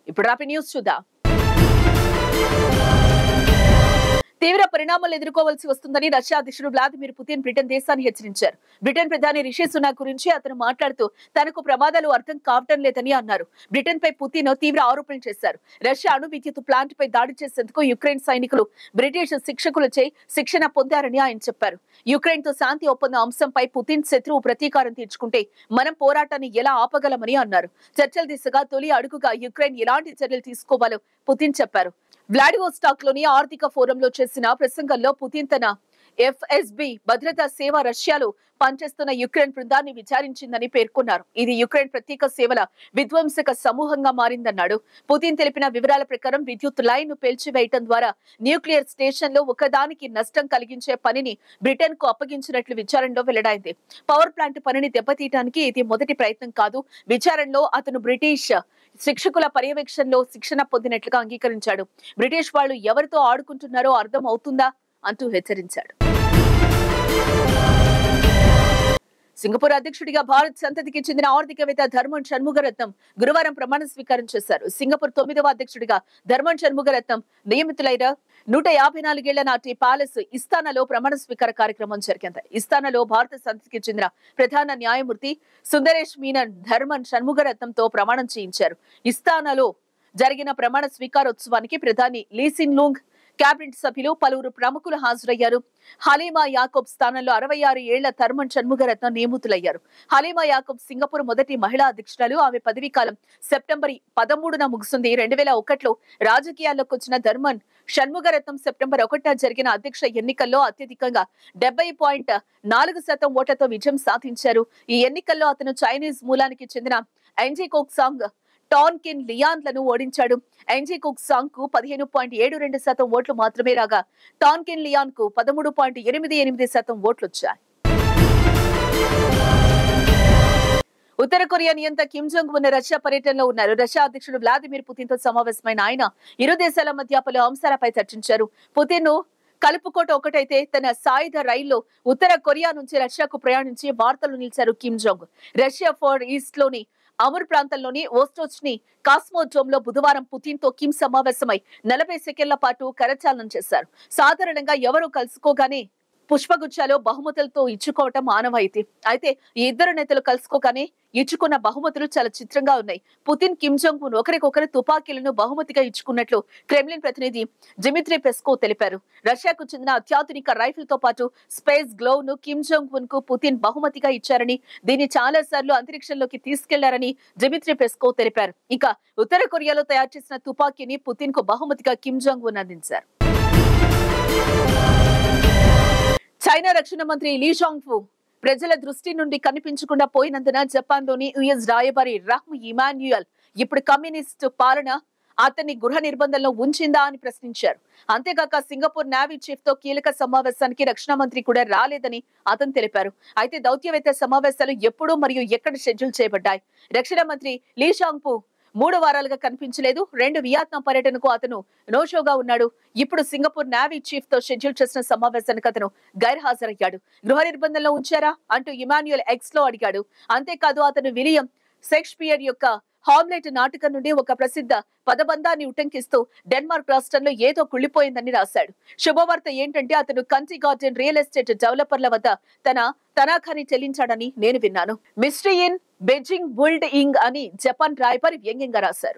ఇప్పుడు రాపి న్యూస్ చూద్దాం తీవ్ర పరిణామాలు ఎదుర్కోవాల్సి వస్తుందని రష్యా అధ్యక్షుడు వ్లాదిమిర్ పుతిన్ బ్రిటన్ దేశాన్ని హెచ్చరించారు బ్రిటన్ ప్రధాని రిషి సునాక్ గురించి అతను మాట్లాడుతూ తనకు ప్రమాదాలు అర్థం కావటం లేదని అన్నారు బ్రిటన్ పై పుతిన్ తీవ్ర ఆరోపణలు చేశారు రష్యా అణు విద్యుత్ ప్లాంట్ పై దాడి చేసేందుకు యుక్రెయిన్ సైనికులు బ్రిటిష్ శిక్షకులచే శిక్షణ పొందారని ఆయన చెప్పారు యుక్రెయిన్ తో శాంతి ఒప్పందం అంశంపై పుతిన్ శత్రువు ప్రతీకారం తీర్చుకుంటే మనం పోరాటాన్ని ఎలా ఆపగలమని అన్నారు చర్చల దిశగా తొలి అడుగుగా యుక్రెయిన్ ఎలాంటి చర్యలు తీసుకోవాలో పుతిన్ చెప్పారు వ్లాడివోస్టాక్ లోని ఆర్థిక ఫోరంలో చేసిన ప్రసంగంలో పుతిన్ తన ఎఫ్ఎస్బి భద్రతా సేవ రష్యాలో పనిచేస్తున్న యుక్రెయిన్ బృందాన్ని విచారించిందని పేర్కొన్నారు ఇది యుక్రెయిన్ ప్రత్యేక సేవల విధ్వంసక సమూహంగా మారిందన్నాడు పుతిన్ తెలిపిన వివరాల ప్రకారం విద్యుత్ లైన్ ను పేల్చివేయటం ద్వారా న్యూక్లియర్ స్టేషన్ లో ఒకదానికి నష్టం కలిగించే పనిని బ్రిటన్ కు అప్పగించినట్లు విచారణలో వెల్లడైంది పవర్ ప్లాంట్ పనిని దెబ్బతీయడానికి ఇది మొదటి ప్రయత్నం కాదు విచారణలో అతను బ్రిటిష్ శిక్షకుల పర్యవేక్షణలో శిక్షణ పొందినట్లుగా అంగీకరించాడు బ్రిటిష్ వాళ్ళు ఎవరితో ఆడుకుంటున్నారో అర్థం అవుతుందా అంటూ హెచ్చరించాడు సింగపూర్ అధ్యక్షుడిగా భారత్ సంతతికి చెందిన ఆర్థికవేత్త ధర్మన్ షణ్ముగరత్నం గురువారం ప్రమాణ స్వీకారం చేశారు సింగపూర్ తొమ్మిదవ అధ్యక్షుడిగా ధర్మన్ షణ్ముగరత్నం నియమితులైన నూట యాభై నాలుగేళ్ల నాటి ప్యాలెస్ ఇస్తానాలో ప్రమాణ స్వీకార కార్యక్రమం జరిగింది ఇస్తానాలో భారత సంతతికి చెందిన ప్రధాన న్యాయమూర్తి సుందరేష్ మీనన్ ధర్మన్ షణ్ముగరత్నంతో ప్రమాణం చేయించారు ఇస్తానాలో జరిగిన ప్రమాణ స్వీకారోత్సవానికి ప్రధాని లీసిన్ లూంగ్ కేబినెట్ సభ్యులు పలువురు ప్రముఖులు హాజరయ్యారు హలీమా యాకూబ్ స్థానంలో అరవై ఆరు ఏళ్ల థర్మన్ షణ్ముగరత్న నియమితులయ్యారు హలీమా యాకూబ్ సింగపూర్ మొదటి మహిళా అధ్యక్షురాలు ఆమె పదవీ కాలం సెప్టెంబర్ పదమూడున ముగిసింది రెండు వేల ఒకటిలో రాజకీయాల్లోకి వచ్చిన ధర్మన్ షణ్ముగరత్నం సెప్టెంబర్ ఒకటిన జరిగిన అధ్యక్ష ఎన్నికల్లో అత్యధికంగా డెబ్బై పాయింట్ నాలుగు శాతం ఓట్లతో విజయం సాధించారు ఈ ఎన్నికల్లో అతను చైనీస్ మూలానికి చెందిన ఎన్జీ కోక్సాంగ్ టాన్ కిన్ లియాన్లను ఓడించాడు ఎన్జీ కుక్ సాంగ్ కు పదిహేను పాయింట్ ఏడు రెండు శాతం ఓట్లు మాత్రమే రాగా టాన్ కిన్ లియాన్ కు పదమూడు పాయింట్ ఎనిమిది ఎనిమిది శాతం ఓట్లు వచ్చాయి ఉత్తర కొరియా నియంత కిమ్ జోంగ్ ఉన్న రష్యా పర్యటనలో ఉన్నారు రష్యా అధ్యక్షుడు వ్లాదిమిర్ పుతిన్ తో సమావేశమైన ఆయన ఇరు దేశాల మధ్య పలు అంశాలపై చర్చించారు పుతిన్ ను కలుపుకోట ఒకటైతే తన సాయుధ రైల్లో ఉత్తర కొరియా నుంచి రష్యాకు ప్రయాణించి వార్తలు నిలిచారు Kim Jong Russia far east లోని అమర్ ప్రాంతంలోని ఓస్టోచ్ ని కాస్మోడ్రోమ్ లో బుధవారం పుతిన్ తో కిమ్ సమావేశమై నలభై సెకండ్ల పాటు కరచాలనం చేశారు సాధారణంగా ఎవరు కలుసుకోగానే పుష్పగుచ్చాలు బహుమతులతో ఇచ్చుకోవటం ఆనవాయితీ అయితే ఈ ఇద్దరు నేతలు కలుసుకోగానే ఇచ్చుకున్న బహుమతులు చాలా చిత్రంగా ఉన్నాయి పుతిన్ కిమ్ జోంగ్ ఉన్ ఒకరికొకరు తుపాకీలను బహుమతిగా ఇచ్చుకున్నట్లు క్రెమ్లిన్ ప్రతినిధి జిమిత్రి పెస్కో తెలిపారు రష్యాకు చెందిన అత్యాధునిక రైఫిల్ తో పాటు స్పేస్ గ్లోవ్ ను కిమ్ జోంగ్ ఉన్ కు పుతిన్ బహుమతిగా ఇచ్చారని దీన్ని చాలా సార్లు అంతరిక్షంలోకి తీసుకెళ్లారని జిమిత్రి పెస్కో తెలిపారు ఇక ఉత్తర కొరియాలో తయారు చేసిన తుపాకీని పుతిన్ కు బహుమతిగా కిమ్ జోంగ్ ఉన్ అందించారు చైనా రక్షణ మంత్రి లీ షాంగ్ఫు ప్రజల దృష్టి నుండి కనిపించకుండా పోయినందున జపాన్ లోని యుఎస్ రాయబారి రహ్మ్ ఇమాన్యుయల్ ఇప్పుడు కమ్యూనిస్ట్ పాలన అతన్ని గృహ నిర్బంధంలో ఉంచిందా అని ప్రశ్నించారు అంతేగాక సింగపూర్ నేవీ చీఫ్ తో కీలక సమావేశానికి రక్షణ మంత్రి కూడా రాలేదని అతను తెలిపారు అయితే దౌత్యవేత్త సమావేశాలు ఎప్పుడు మరియు ఎక్కడ షెడ్యూల్ చేయబడ్డాయి రక్షణ మంత్రి లీ షాంగ్పు మూడు వారాలుగా కనిపించలేదు రెండు వియత్నాం పర్యటనకు అతను నోషోగా ఉన్నాడు ఇప్పుడు సింగపూర్ నేవీ చీఫ్ తో షెడ్యూల్ చేసిన సమావేశానికి అతను గైర్హాజరయ్యాడు గృహ నిర్బంధంలో ఉంచారా అంటూ ఇమాన్యుయల్ ఎక్స్ లో అడిగాడు అంతేకాదు అతను విలియం షేక్స్పియర్ యొక్క హామ్లెట్ నాటకం నుండి ఒక ప్రసిద్ధ పదబంధాన్ని ఉటంకిస్తూ డెన్మార్క్ రాష్ట్రంలో ఏదో కుళ్ళిపోయిందని రాశాడు శుభవార్త ఏంటంటే అతను కంటి గార్డెన్ రియల్ ఎస్టేట్ డెవలపర్ల వద్ద తన తనాఖాని చెల్లించాడని నేను విన్నాను mystery in Beijing building అని జపాన్ రాయబారి వ్యంగ్యంగా రాశారు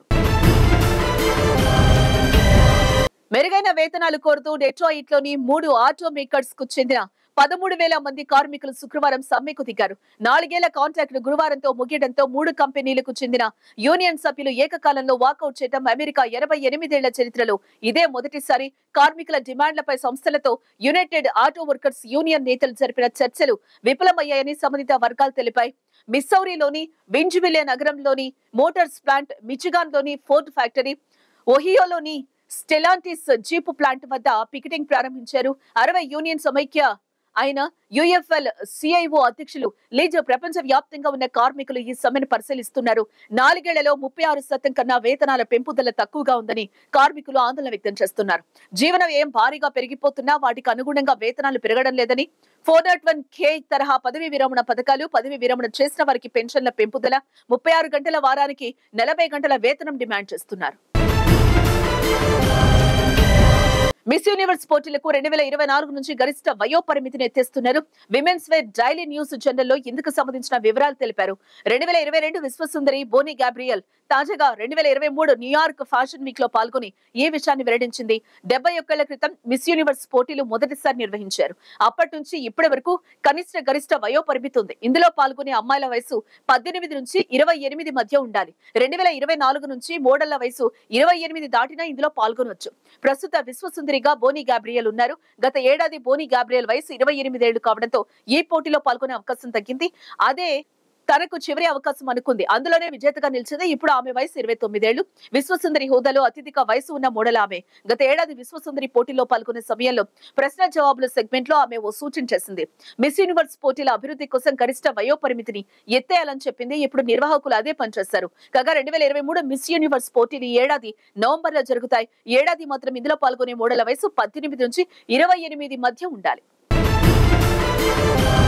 మెరుగైన వేతనాలు కోరుతూ డెట్రాయిట్ లోని మూడు ఆటో మేకర్స్ కు చెందిన పదమూడు వేల మంది కార్మికులు శుక్రవారం సమ్మెకు దిగారు నాలుగేళ్ల కాంట్రాక్ట్ గురువారంతో ముగియడంతో మూడు కంపెనీలకు చెందిన యూనియన్ సభ్యులు ఏకకాలంలో వాకౌట్ చేయడం అమెరికా ఎనభై ఎనిమిదేళ్ల చరిత్రలో ఇదే మొదటిసారి కార్మికుల డిమాండ్లపై సంస్థలతో యునైటెడ్ ఆటో వర్కర్స్ యూనియన్ నేతలు జరిపిన చర్చలు విఫలమయ్యాయని సంబంధిత వర్గాలు తెలిపాయి మిస్సౌరీలోని వింజ్విలే నగరంలోని మోటార్స్ ప్లాంట్ మిచిగాన్ లోని ఫోర్డ్ ఫ్యాక్టరీ ఒహియోలోని స్టెలాంటిస్ జీపు ప్లాంట్ వద్ద పికెటింగ్ ప్రారంభించారు అరవై యూనియన్ సమైక్య ఆయన యుఎఫ్ఎల్ సిఐఓ అధ్యక్షులు లీజ్ ప్రపంచ వ్యాప్తంగా ఉన్న కార్మికులు ఈ సమ్మెను పరిశీలిస్తున్నారు నాలుగేళ్లలో ముప్పై ఆరు శాతం కన్నా వేతనాల పెంపుదల తక్కువగా ఉందని కార్మికులు ఆందోళన వ్యక్తం చేస్తున్నారు జీవన వ్యయం భారీగా పెరిగిపోతున్నా వాటికి అనుగుణంగా వేతనాలు పెరగడం లేదని ఫోర్ నాట్ వన్ కే తరహా పదవి విరమణ పథకాలు పదవి విరమణ చేసిన వారికి పెన్షన్ల పెంపుదల ముప్పై ఆరు గంటల వారానికి నలభై గంటల వేతనం డిమాండ్ చేస్తున్నారు మిస్ యూనివర్స్ పోటీలకు రెండు వేల ఇరవై నాలుగు నుంచి గరిష్ట వయో పరిమితిని ఎత్తేస్తున్నారు విమెన్స్ వేర్ డైలీ న్యూస్ జనరల్లో ఇందుకు సంబంధించిన వివరాలు తెలిపారు రెండు వేల ఇరవై రెండు విశ్వసుందరి బోని గాబ్రియల్ తాజాగా రెండు వేల ఇరవై మూడు న్యూయార్క్ ఫ్యాషన్ వీక్ లో పాల్గొని ఈ విషయాన్ని వెల్లడించింది డెబ్బై ఒక్కేళ్ల క్రితం మిస్ యూనివర్స్ పోటీలు మొదటిసారి నిర్వహించారు అప్పటి నుంచి ఇప్పటి వరకు కనిష్ట గరిష్ట వయో పరిమితి ఉంది ఇందులో పాల్గొనే అమ్మాయిల వయసు పద్దెనిమిది నుంచి ఇరవై ఎనిమిది మధ్య ఉండాలి రెండు వేల ఇరవై నాలుగు నుంచి మోడళ్ల వయసు ఇరవై ఎనిమిది దాటినా ఇందులో పాల్గొనవచ్చు ప్రస్తుత విశ్వసుందరిగా బోని గాబ్రియల్ ఉన్నారు గత ఏడాది బోని గాబ్రియల్ వయసు ఇరవై ఎనిమిదేళ్లు కావడంతో ఈ పోటీలో పాల్గొనే అవకాశం తగ్గింది అదే తనకు చివరి అవకాశం అనుకుంది అందులోనే విజేతగా నిలిచింది ఇప్పుడు ఆమె వయసు ఇరవై తొమ్మిదేళ్లు విశ్వసుందరి హోదాలో అత్యధిక వయసు ఉన్న మోడల్ ఆమె గత ఏడాది విశ్వసుందరి పోటీలో పాల్గొనే సమయంలో ప్రశ్న జవాబుల సెగ్మెంట్ లో ఆమె ఓ సూచన చేసింది మిస్ యూనివర్స్ పోటీల అభివృద్ధి కోసం గరిష్ట వయో పరిమితిని ఎత్తేయాలని చెప్పింది ఇప్పుడు నిర్వాహకులు అదే పనిచేస్తారు కాగా రెండు వేల ఇరవై మూడు మిస్ యూనివర్స్ పోటీలు ఈ ఏడాది నవంబర్ లో జరుగుతాయి ఈ ఏడాది మాత్రం ఇందులో పాల్గొనే మోడళ్ల వయసు పద్దెనిమిది నుంచి ఇరవై ఎనిమిది మధ్య ఉండాలి